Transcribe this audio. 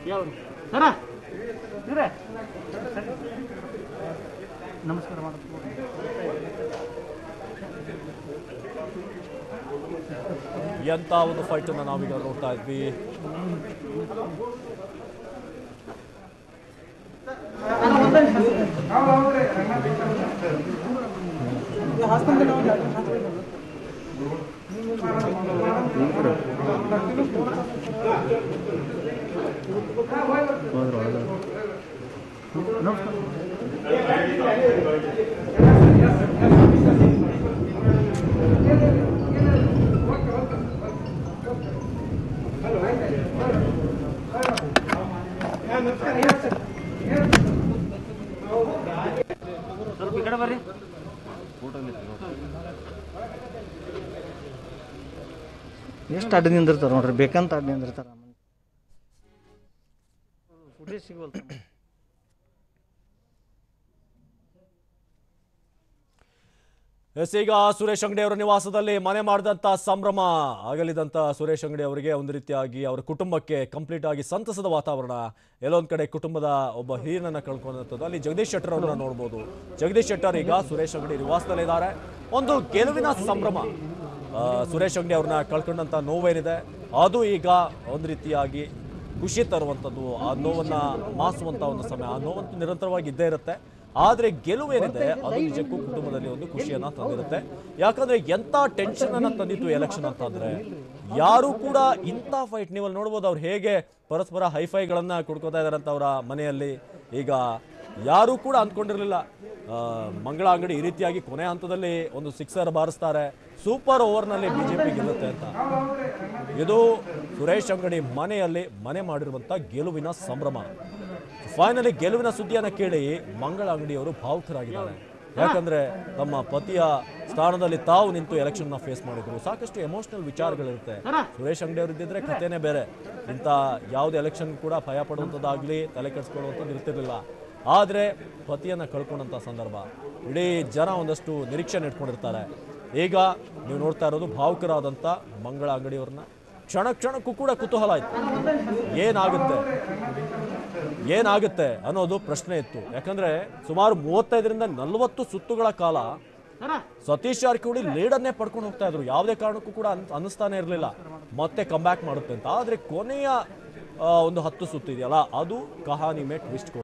ಯಾವ್ದು ಸರ ಇವ್ರೆ ನಮಸ್ಕಾರ ಮಾಡೋದು ಎಂತ ಒಂದು ಫೈಟ್ ಅನ್ನ ನಾವೀಗ ನೋಡ್ತಾ ಇದ್ವಿ ಸ್ವಲ್ಪ ಈ ಕಡೆ ಬರ್ರಿ ಎಷ್ಟು ಅಡ್ಡ ನಿಂದಿರ್ತಾರೆ ನೋಡ್ರಿ ಬೇಕಂತ ಅಡ್ಡ ನಿಂದಿರ್ತಾರೆ ಫುಟೇಜ್ ಸಿಗವಲ್ತ ಎಸ್ ಈಗ ಸುರೇಶ್ ಅಂಗಡಿ ಅವರ ನಿವಾಸದಲ್ಲಿ ಮನೆ ಮಾಡಿದಂಥ ಸಂಭ್ರಮ ಆಗಲಿದಂಥ ಸುರೇಶ್ ಅಂಗಡಿ ಅವರಿಗೆ ಒಂದು ರೀತಿಯಾಗಿ ಅವರ ಕುಟುಂಬಕ್ಕೆ ಕಂಪ್ಲೀಟ್ ಆಗಿ ಸಂತಸದ ವಾತಾವರಣ ಎಲ್ಲೊಂದ್ ಕಡೆ ಕುಟುಂಬದ ಒಬ್ಬ ಹಿರಿಯನನ್ನ ಕಳ್ಕೊಂಡಂಥದ್ದು ಅಲ್ಲಿ ಜಗದೀಶ್ ಶೆಟ್ಟರ್ ಅವರನ್ನ ನೋಡ್ಬೋದು ಜಗದೀಶ್ ಶೆಟ್ಟರ್ ಈಗ ಸುರೇಶ್ ಅಂಗಡಿ ನಿವಾಸದಲ್ಲಿದ್ದಾರೆ ಒಂದು ಗೆಲುವಿನ ಸಂಭ್ರಮ ಆ, ಸುರೇಶ್ ಅಂಗಡಿ ಅವ್ರನ್ನ ಕಳ್ಕೊಂಡಂಥ ನೋವೇನಿದೆ ಅದು ಈಗ ಒಂದು ರೀತಿಯಾಗಿ ಖುಷಿ ತರುವಂಥದ್ದು ಆ ನೋವನ್ನ ಮಾಸುವಂಥ ಒಂದು ಸಮಯ ಆ ನೋವಂತೂ ನಿರಂತರವಾಗಿ ಇದ್ದೇ ಇರುತ್ತೆ ಆದ್ರೆ ಗೆಲುವೇನಿದೆ ಅದು ನಿಜಕ್ಕೂ ಕುಟುಂಬದಲ್ಲಿ ಒಂದು ಖುಷಿಯನ್ನ ತಂದಿರುತ್ತೆ ಯಾಕಂದ್ರೆ ಎಂತ ಟೆನ್ಷನ್ ಅನ್ನ ತಂದಿತ್ತು ಎಲೆಕ್ಷನ್ ಅಂತ ಅಂದ್ರೆ ಯಾರು ಕೂಡ ಇಂಥ ಫೈಟ್ ನೀವು ಅಲ್ಲಿ ನೋಡ್ಬೋದು ಅವ್ರು ಹೇಗೆ ಪರಸ್ಪರ ಹೈಫೈಗಳನ್ನ ಕುಡ್ಕೋತಾ ಇದಾರೆ ಅಂತ ಅವರ ಮನೆಯಲ್ಲಿ ಈಗ ಯಾರು ಕೂಡ ಅಂದ್ಕೊಂಡಿರ್ಲಿಲ್ಲ ಆ, ಮಂಗಳ ಅಂಗಡಿ ಈ ರೀತಿಯಾಗಿ ಕೊನೆ ಹಂತದಲ್ಲಿ ಒಂದು ಸಿಕ್ಸರ್ ಬಾರಿಸ್ತಾರೆ ಸೂಪರ್ ಓವರ್ನಲ್ಲಿ ಬಿಜೆಪಿ ಗೆಲ್ಲುತ್ತೆ ಅಂತ ಇದು ಸುರೇಶ್ ಅಂಗಡಿ ಮನೆಯಲ್ಲಿ ಮನೆ ಮಾಡಿರುವಂತ ಗೆಲುವಿನ ಸಂಭ್ರಮ ಫೈನಲಿ ಗೆಲುವಿನ ಸುದ್ದಿಯನ್ನ ಕೇಳಿ ಮಂಗಳ ಅಂಗಡಿಯವರು ಭಾವುಕರಾಗಿದ್ದಾರೆ ಯಾಕಂದ್ರೆ ತಮ್ಮ ಪತಿಯ ಸ್ಥಾನದಲ್ಲಿ ತಾವು ನಿಂತು ಎಲೆಕ್ಷನ್ ನ ಫೇಸ್ ಮಾಡಿದ್ರು ಸಾಕಷ್ಟು ಎಮೋಷನಲ್ ವಿಚಾರಗಳಿರುತ್ತೆ ಸುರೇಶ್ ಅಂಗಡಿ ಅವರು ಇದ್ದಿದ್ರೆ ಕಥೆನೇ ಬೇರೆ ಇಂಥ ಯಾವುದೇ ಎಲೆಕ್ಷನ್ ಕೂಡ ಭಯ ಪಡುವಂಥದ್ದಾಗ್ಲಿ ತಲೆ ಕೆಡಿಸ್ಕೊಳ್ಳುವಂಥದ್ದು ಇರ್ತಿರ್ಲಿಲ್ಲ ಆದ್ರೆ ಪತಿಯನ್ನ ಕಳ್ಕೊಂಡಂತ ಸಂದರ್ಭ ಇಡೀ ಜನ ಒಂದಷ್ಟು ನಿರೀಕ್ಷೆ ಇಟ್ಕೊಂಡಿರ್ತಾರೆ ಈಗ ನೀವು ನೋಡ್ತಾ ಇರೋದು ಭಾವುಕರಾದಂಥ ಮಂಗಳ ಅಂಗಡಿಯವ್ರನ್ನ ಕ್ಷಣ ಕ್ಷಣಕ್ಕೂ ಕೂಡ ಕುತೂಹಲ ಇತ್ತು ಏನಾಗುತ್ತೆ ಏನಾಗುತ್ತೆ ಅನ್ನೋದು ಪ್ರಶ್ನೆ ಇತ್ತು ಯಾಕಂದ್ರೆ ಸುಮಾರು ಮೂವತ್ತೈದರಿಂದ ನಲವತ್ತು ಸುತ್ತುಗಳ ಕಾಲ ಸತೀಶ್ ಜಾರಕಿಹೊಳಿ ಲೀಡನ್ನೇ ಪಡ್ಕೊಂಡು ಹೋಗ್ತಾ ಇದ್ರು ಯಾವುದೇ ಕಾರಣಕ್ಕೂ ಕೂಡ ಅನ್- ಅನ್ನಿಸ್ತಾನೆ ಇರಲಿಲ್ಲ ಮತ್ತೆ ಕಮ್ಬ್ಯಾಕ್ ಮಾಡುತ್ತೆ ಅಂತ ಆದ್ರೆ ಕೊನೆಯ ಆ, ಒಂದು ಹತ್ತು ಸುತ್ತು ಇದೆಯಲ್ಲ ಅದು ಕಹಾನಿ ಮೇ ಟ್ವಿಸ್ಟ್